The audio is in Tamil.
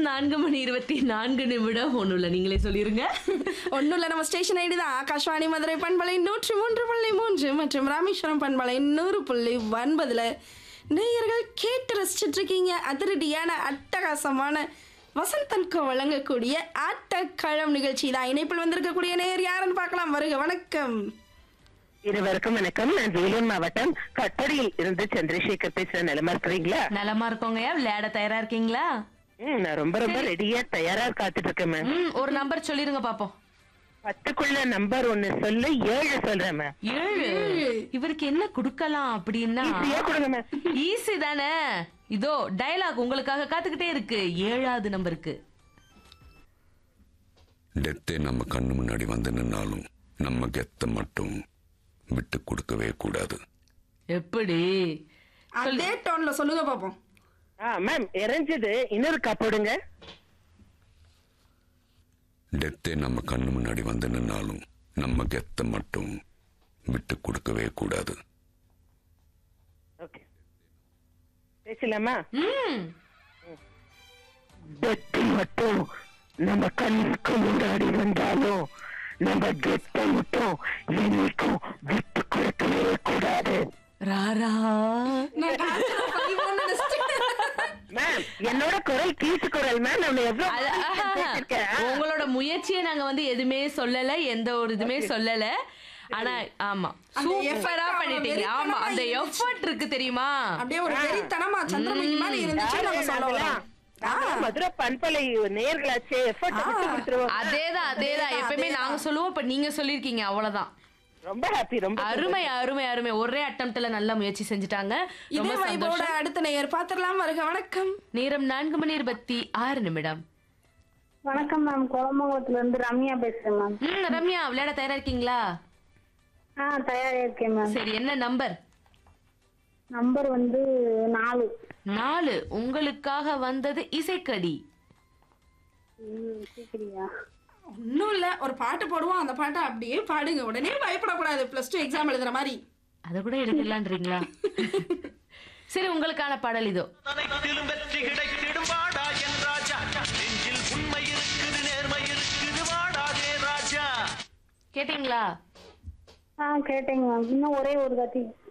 நான்கு மணி இருபத்தி நான்கு நிமிடம் ஒண்ணும் இல்ல நீங்களே சொல்லிருங்க ஒன்றும் இல்லை நம்ம ஸ்டேஷன் ஐடி தான் ஆகாஷ்வாணி மதுரை பண்பலை நூற்றி மூன்று புள்ளி மூன்று மற்றும் ராமேஸ்வரம் பண்பலை நூறு புள்ளி ஒன்பதுல நேயர்கள் கேட்டு ரசிச்சிட்டு இருக்கீங்க அதிரடியான அட்டகாசமான வசந்தன்கு வழங்கக்கூடிய ஆட்டக்களம் நிகழ்ச்சி தான் இணைப்பில் வந்திருக்கக்கூடிய நேயர் யாருன்னு பார்க்கலாம் வருக வணக்கம் இருவருக்கும் வணக்கம் நான் வேலூர் மாவட்டம் கட்டடியில் இருந்து சந்திரசேகர் பேசுறேன் நிலமா இருக்கிறீங்களா நலமா இருக்கோங்கய்யா விளையாட தயாரா இருக்கீங்களா ம், நான் ரொம்ப ரொம்ப ரெடியா தயாரா காத்துட்டு இருக்கேன் மேம் ம் ஒரு நம்பர் சொல்லிருங்க பாப்போம் பத்துக்குள்ள நம்பர் ஒண்ணு சொல்லு ஏழு சொல்றேன் மேம் ஏழு இவருக்கு என்ன கொடுக்கலாம் அப்படின்னா ஈஸியா கொடுங்க மேம் ஈஸி தானே இதோ டயலாக் உங்களுக்காக காத்துக்கிட்டே இருக்கு ஏழாவது நம்பருக்கு டெத்தே நம்ம கண்ணு முன்னாடி வந்து நின்னாலும் நம்ம கெத்த மட்டும் விட்டு கொடுக்கவே கூடாது எப்படி அதே டோன்ல சொல்லுங்க பார்ப்போம் ஆ மேம் இறைஞ்சது இன்னொரு கப்போடுங்க டெத்தே நம்ம கண்ணு முன்னாடி வந்து நின்னாலும் நம்ம கெத்த மட்டும் விட்டு கொடுக்கவே கூடாது ஓகே பேசலாமா ம் டெத்து மட்டும் நம்ம கண்ணுக்கு முன்னாடி வந்தாலும் நம்ம கெத்த மட்டும் என்னைக்கும் விட்டு கொடுக்கவே கூடாது ராரா நான் காத்துல பதிமூணு நினைச்சிட்டேன். மேம் என்னோட குரல் கீட்டு குரல் மேம் நான் எவ்வளவு அது- ஆஹா. பேசியிருக்கேன். உங்களோட முயற்சியை நாங்க வந்து எதுவுமே சொல்லல எந்த ஒரு இதுமே சொல்லல ஆனா ஆமா அந்த effort சூப்பரா அவ்வளவு பண்ணிட்டீங்க ஆமா வெறித்தனமா அந்த இருந்துச்சு. எஃபர்ட் இருக்கு தெரியுமா அப்படியே ஒரு வெறித்தனமா சந்திரமுகி மாதிரி இருந்துச்சு நம்ம சொல்ல வரோம் நாங்கெல்லாம் மதுரை பண்பலை நேர்களாச்சே எஃபர்ட் விட்டு கொடுத்துருவோம் அதேதான் அதேதான் எப்பவுமே நாங்க சொல்லுவோம் இப்ப நீங்க சொல்லிருக்கீங்க அவ்வளவுதான் ரொம்ப ஹாப்பி ரொம்ப அருமை அருமை அருமை ஒரே அட்டம்ப்ட்ல நல்ல முயற்சி செஞ்சுட்டாங்க இதே ரொம்ப வைபோட சந்தோஷம் அடுத்த நேயர் பாத்திரலாம் வருக வணக்கம் நேரம் நான்கு மணி இருபத்தி ஆறு நிமிடம் வணக்கம் மேம் குளமங்கலத்துல இருந்து ரம்யா பேசுறேன் மேம் ம் ரம்யா விளையாட தயாரா இருக்கீங்களா ஆ தயாரா இருக்கேன் மேம் சரி என்ன நம்பர் நம்பர் வந்து நாலு நாலு உங்களுக்காக வந்தது இசைக்கடி ம் சீக்கிரியா ஒன்றும் இல்லை ஒரு பாட்டு போடுவோம் அந்த பாட்டை அப்படியே பாடுங்க உடனே பயப்படக்கூடாது ப்ளஸ் டூ எக்ஸாம் எழுதுற மாதிரி அதை கூட எடுக்கலான்றீங்களா சரி உங்களுக்கான பாடல் இதோ அனைத்திலும் வெற்றி கிடைத்திடும் வாடா என் ராஜா நெஞ்சில் உண்மை இருக்குது நேர்மை இருக்குது வாடாதே ராஜா கேட்டீங்களா ஆ கேட்டேங்க மேம் இன்னும் ஒரே ஒரு தாட்டி